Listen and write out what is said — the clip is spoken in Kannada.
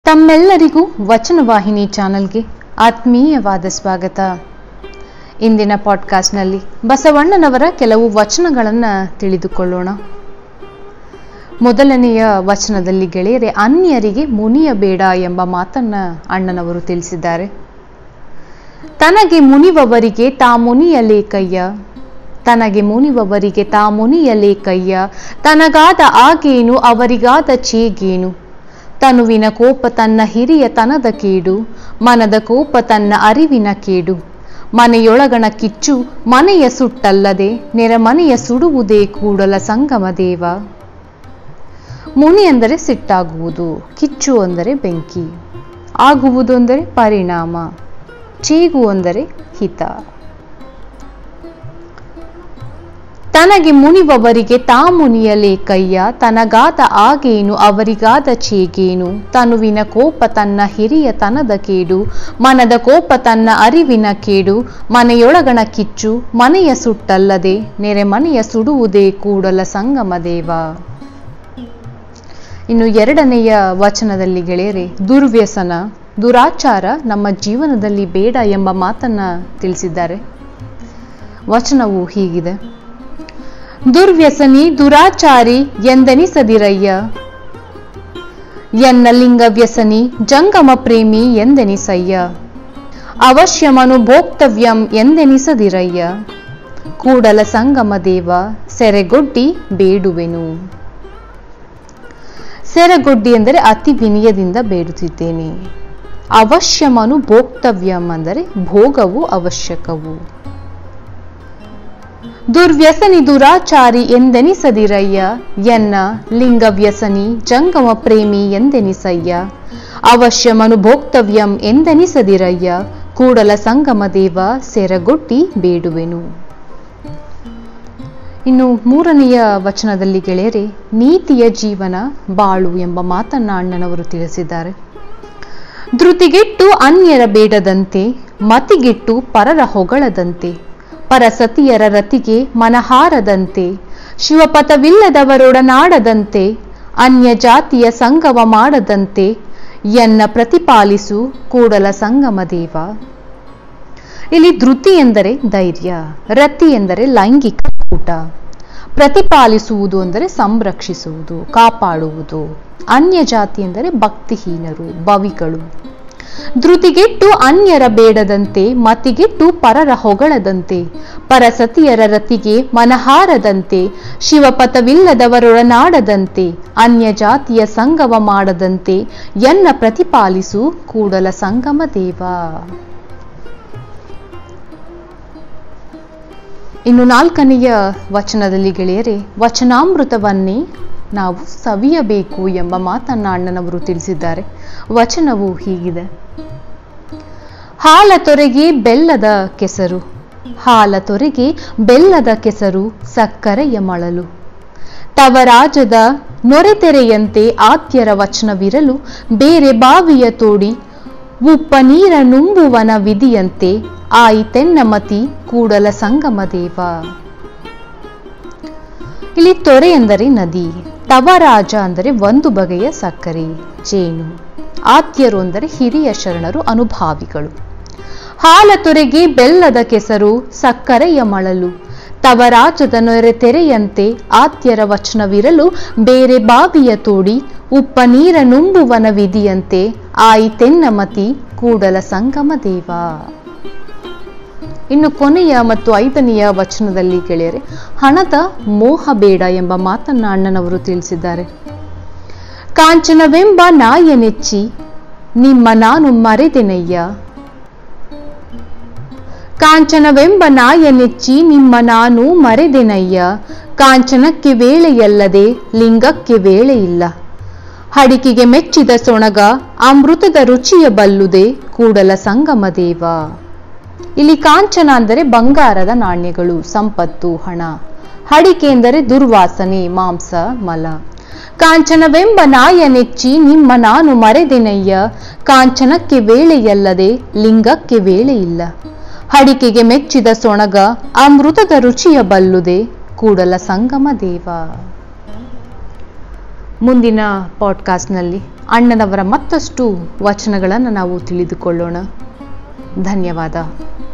ತಮ್ಮೆಲ್ಲರಿಗೂ ವಚನವಾಹಿನಿ ಚಾನೆಲ್ಗೆ ಆತ್ಮೀಯವಾದ ಸ್ವಾಗತ ಇಂದಿನ ಪಾಡ್ಕಾಸ್ಟ್ನಲ್ಲಿ ಬಸವಣ್ಣನವರ ಕೆಲವು ವಚನಗಳನ್ನು ತಿಳಿದುಕೊಳ್ಳೋಣ ಮೊದಲನೆಯ ವಚನದಲ್ಲಿ ಗೆಳೆಯರೆ ಅನ್ಯರಿಗೆ ಮುನಿಯಬೇಡ ಎಂಬ ಮಾತನ್ನ ಅಣ್ಣನವರು ತಿಳಿಸಿದ್ದಾರೆ ತನಗೆ ಮುನಿವವರಿಗೆ ತಾ ಮುನಿಯಲೇಕಯ್ಯ ತನಗೆ ಮುನಿವವರಿಗೆ ತಾ ಮುನಿಯಲೇಕಯ್ಯ ತನಗಾದ ಆಗೇನು ಅವರಿಗಾದ ಚೇಗೇನು ತನುವಿನ ಕೋಪ ತನ್ನ ಹಿರಿಯ ತನದ ಕೇಡು ಮನದ ಕೋಪ ತನ್ನ ಅರಿವಿನ ಕೇಡು ಮನೆಯೊಳಗಣ ಕಿಚ್ಚು ಮನೆಯ ಸುಟ್ಟಲ್ಲದೆ ನೆರೆಮನೆಯ ಸುಡುವುದೇ ಕೂಡಲ ಸಂಗಮ ದೇವ ಮುನಿ ಅಂದರೆ ಸಿಟ್ಟಾಗುವುದು ಕಿಚ್ಚು ಅಂದರೆ ಬೆಂಕಿ ಆಗುವುದು ಅಂದರೆ ಪರಿಣಾಮ ಚೀಗು ಅಂದರೆ ಹಿತ ತನಗೆ ಮುನಿವವರಿಗೆ ತಾ ಮುನಿಯಲೇ ಕಯ್ಯ ತನಗಾದ ಆಗೇನು ಅವರಿಗಾದ ಚೇಗೇನು ತನುವಿನ ಕೋಪ ತನ್ನ ಹಿರಿಯ ತನದ ಕೇಡು ಮನದ ಕೋಪ ತನ್ನ ಅರಿವಿನ ಕೇಡು ಮನೆಯೊಳಗಣ ಕಿಚ್ಚು ಮನೆಯ ಸುಟ್ಟಲ್ಲದೆ ನೆರೆ ಮನೆಯ ಸುಡುವುದೇ ಕೂಡಲ ಸಂಗಮ ದೇವ ಇನ್ನು ಎರಡನೆಯ ವಚನದಲ್ಲಿ ಗೆಳೆಯರೆ ದುರ್ವ್ಯಸನ ದುರಾಚಾರ ನಮ್ಮ ಜೀವನದಲ್ಲಿ ಬೇಡ ಎಂಬ ಮಾತನ್ನ ತಿಳಿಸಿದ್ದಾರೆ ವಚನವು ಹೀಗಿದೆ ದುರ್ವ್ಯಸನಿ ದುರಾಚಾರಿ ಎಂದೆನಿಸದಿರಯ್ಯ ಎನ್ನ ಲಿಂಗ ವ್ಯಸನಿ ಜಂಗಮ ಪ್ರೇಮಿ ಎಂದೆನಿಸಯ್ಯ ಅವಶ್ಯಮನು ಭೋಕ್ತವ್ಯಂ ಎಂದೆನಿಸದಿರಯ್ಯ ಕೂಡಲ ಸಂಗಮ ದೇವ ಸೆರೆಗೊಡ್ಡಿ ಬೇಡುವೆನು ಸೆರೆಗೊಡ್ಡಿ ಎಂದರೆ ಅತಿ ವಿನಯದಿಂದ ಬೇಡುತ್ತಿದ್ದೇನೆ ಅವಶ್ಯಮನು ಭೋಕ್ತವ್ಯಂ ಅಂದರೆ ಭೋಗವು ಅವಶ್ಯಕವು ದುರ್ವ್ಯಸನಿ ದುರಾಚಾರಿ ಎಂದೆನಿಸದಿರಯ್ಯ ಎನ್ನ ಲಿಂಗ ವ್ಯಸನಿ ಜಂಗಮ ಪ್ರೇಮಿ ಎಂದೆನಿಸಯ್ಯ ಅವಶ್ಯಮನು ಭೋಕ್ತವ್ಯಂ ಎಂದೆನಿಸದಿರಯ್ಯ ಕೂಡಲ ಸಂಗಮ ದೇವ ಸೆರಗೊಟ್ಟಿ ಬೇಡುವೆನು ಇನ್ನು ಮೂರನೆಯ ವಚನದಲ್ಲಿ ಗೆಳೆಯರೆ ನೀತಿಯ ಜೀವನ ಬಾಳು ಎಂಬ ಮಾತನ್ನ ಅಣ್ಣನವರು ತಿಳಿಸಿದ್ದಾರೆ ಧೃತಿಗೆಟ್ಟು ಅನ್ಯರ ಬೇಡದಂತೆ ಮತಿಗೆಟ್ಟು ಪರರ ಹೊಗಳದಂತೆ ಪರಸತಿಯರ ರತಿಗೆ ಮನಹಾರದಂತೆ ಶಿವಪಥವಿಲ್ಲದವರೊಡನಾಡದಂತೆ ಅನ್ಯ ಜಾತಿಯ ಸಂಗಮ ಮಾಡದಂತೆ ಎನ್ನ ಪ್ರತಿಪಾಲಿಸು ಕೂಡಲ ಸಂಗಮ ದೇವ ಇಲ್ಲಿ ಧೃತಿ ಎಂದರೆ ಧೈರ್ಯ ರತಿ ಎಂದರೆ ಲೈಂಗಿಕ ಕೂಟ ಪ್ರತಿಪಾಲಿಸುವುದು ಅಂದರೆ ಸಂರಕ್ಷಿಸುವುದು ಕಾಪಾಡುವುದು ಅನ್ಯ ಜಾತಿ ಎಂದರೆ ಭಕ್ತಿಹೀನರು ಬವಿಗಳು ಧೃತಿಗೆಟ್ಟು ಅನ್ಯರ ಬೇಡದಂತೆ ಮತಿಗೆಟ್ಟು ಪರರ ಹೊಗಳದಂತೆ ಪರಸತಿಯರ ರತಿಗೆ ಮನಹಾರದಂತೆ ಶಿವಪಥವಿಲ್ಲದವರೊಡನಾಡದಂತೆ ಅನ್ಯ ಜಾತಿಯ ಸಂಗಮ ಮಾಡದಂತೆ ಎನ್ನ ಪ್ರತಿಪಾಲಿಸು ಕೂಡಲ ಸಂಗಮ ದೇವ ಇನ್ನು ನಾಲ್ಕನೆಯ ವಚನದಲ್ಲಿ ಗೆಳೆಯರೆ ವಚನಾಮೃತವನ್ನೇ ನಾವು ಸವಿಯಬೇಕು ಎಂಬ ಮಾತನ್ನ ಅಣ್ಣನವರು ತಿಳಿಸಿದ್ದಾರೆ ವಚನವು ಹೀಗಿದೆ ಹಾಲ ತೊರೆಗೆ ಬೆಲ್ಲದ ಕೆಸರು ಹಾಲ ತೊರೆಗೆ ಬೆಲ್ಲದ ಕೆಸರು ಸಕ್ಕರೆಯ ಮಳಲು ತವರಾಜದ ನೊರೆತೆರೆಯಂತೆ ಆದ್ಯರ ವಚನವಿರಲು ಬೇರೆ ಬಾವಿಯ ತೋಡಿ ಉಪ್ಪ ನೀರ ನುಂಬುವನ ವಿಧಿಯಂತೆ ಆಯಿತೆನ್ನ ಮತಿ ಕೂಡಲ ಸಂಗಮ ದೇವ ಇಲ್ಲಿ ತೊರೆ ಎಂದರೆ ನದಿ ತವರಾಜ ಅಂದರೆ ಒಂದು ಬಗೆಯ ಸಕ್ಕರೆ ಜೇನು ಆತ್ಯರು ಅಂದರೆ ಹಿರಿಯ ಶರಣರು ಅನುಭಾವಿಗಳು ಹಾಲ ತೊರೆಗೆ ಬೆಲ್ಲದ ಕೆಸರು ಸಕ್ಕರೆಯ ಮಳಲು ತವರಾಜದ ನೊರೆ ತೆರೆಯಂತೆ ಆತ್ಯರ ವಚನವಿರಲು ಬೇರೆ ಬಾವಿಯ ತೋಡಿ ಉಪ್ಪ ನೀರ ನುಂಬುವನ ವಿಧಿಯಂತೆ ಆಯಿತೆನ್ನ ಮತಿ ಕೂಡಲ ಸಂಗಮ ದೇವ ಇನ್ನು ಕೊನೆಯ ಮತ್ತು ಐದನೆಯ ವಚನದಲ್ಲಿ ಗೆಳೆಯರೆ ಹಣದ ಮೋಹ ಬೇಡ ಎಂಬ ಮಾತನ್ನ ಅಣ್ಣನವರು ತಿಳಿಸಿದ್ದಾರೆ ಕಾಂಚನವೆಂಬ ನಾಯ ನೆಚ್ಚಿ ನಿಮ್ಮ ನಾನು ಮರೆದೆನಯ್ಯ ಕಾಂಚನವೆಂಬ ನಾಯ ನೆಚ್ಚಿ ನಿಮ್ಮ ನಾನು ಮರೆದೆನಯ್ಯ ಕಾಂಚನಕ್ಕೆ ವೇಳೆಯಲ್ಲದೆ ಲಿಂಗಕ್ಕೆ ವೇಳೆ ಇಲ್ಲ ಹಡಿಕೆಗೆ ಮೆಚ್ಚಿದ ಸೊಣಗ ಅಮೃತದ ರುಚಿಯ ಬಲ್ಲುದೆ ಕೂಡಲ ಸಂಗಮ ದೇವ ಇಲ್ಲಿ ಕಾಂಚನ ಅಂದರೆ ಬಂಗಾರದ ನಾಣ್ಯಗಳು ಸಂಪತ್ತು ಹಣ ಹಡಿಕೆ ಎಂದರೆ ದುರ್ವಾಸನೆ ಮಾಂಸ ಮಲ ಕಾಂಚನವೆಂಬ ನಾಯ ನೆಚ್ಚಿ ನಿಮ್ಮ ನಾನು ಮರೆದೆನಯ್ಯ ಕಾಂಚನಕ್ಕೆ ವೇಳೆಯಲ್ಲದೆ ಲಿಂಗಕ್ಕೆ ವೇಳೆ ಇಲ್ಲ ಹಡಿಕೆಗೆ ಮೆಚ್ಚಿದ ಸೊಣಗ ಅಮೃತದ ರುಚಿಯ ಬಲ್ಲುದೆ ಕೂಡಲ ಸಂಗಮ ದೇವ ಮುಂದಿನ ಪಾಡ್ಕಾಸ್ಟ್ನಲ್ಲಿ ಅಣ್ಣನವರ ಮತ್ತಷ್ಟು ವಚನಗಳನ್ನು ನಾವು ತಿಳಿದುಕೊಳ್ಳೋಣ ಧನ್ಯವಾದ